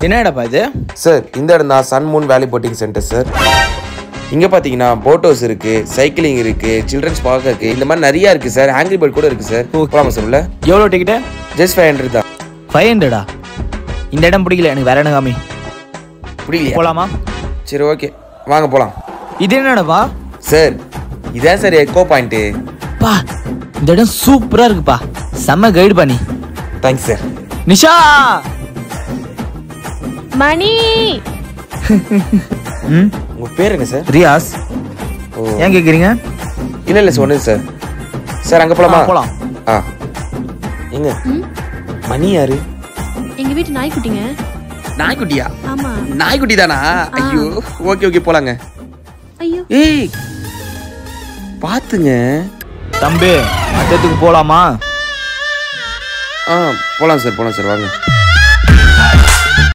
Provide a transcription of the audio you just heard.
என்ன இடப்பா இது சார் இந்த இடம் தான் sun moon valley boating centre sir இங்கே பார்த்தீங்கன்னா போட் ஹவுஸ் இருக்கு சைக்கிளிங் இருக்கு சில்ட்ரன்ஸ் பார்க் இருக்கு இந்த மாதிரி நிறைய இருக்கு சார் ஆங்கிரி பேர்ட் கூட இருக்கு சார் Okay. போலாமா சார் உள்ள எவ்வளோ டிக்கெட்டு ஜஸ்ட் ஃபைவ் ஹண்ட்ரட் தான் ஃபைவ் ஹண்ட்ரடா இந்த இடம் பிடிக்கல எனக்கு வேற இடம் காமி புரியலையா போலாமா சரி ஓகே வாங்க போலாம் இது என்னடாப்பா சார் இதான் சார் எக்கோ பாயிண்ட்டு பா இந்த இடம் சூப்பரா இருக்குப்பா செம்ம கைடு பண்ணி தேங்க்ஸ் சார் நிஷா மணி ம் உங்கள் பேர் என்ன சார் ரியாஸ் ஓ ஏன் கேக்குறீங்க இல்லை இல்லை சார் ஒன்றும் சார் சார் அங்கே போலாமா ஆ, போலாம். ஆ எங்க மணி யாரு எங்க வீட்டு நாய்க்குட்டிங்க நாய்க்குட்டியா ஆமா நாய்க்குட்டி தானா ஐயோ ஓகே ஓகே போலாங்க ஐயோ ஏய் பாத்துங்க தம்பி மத்தத்துக்கு போலாமா ஆ போலாம் சார் போலாம் சார் வாங்க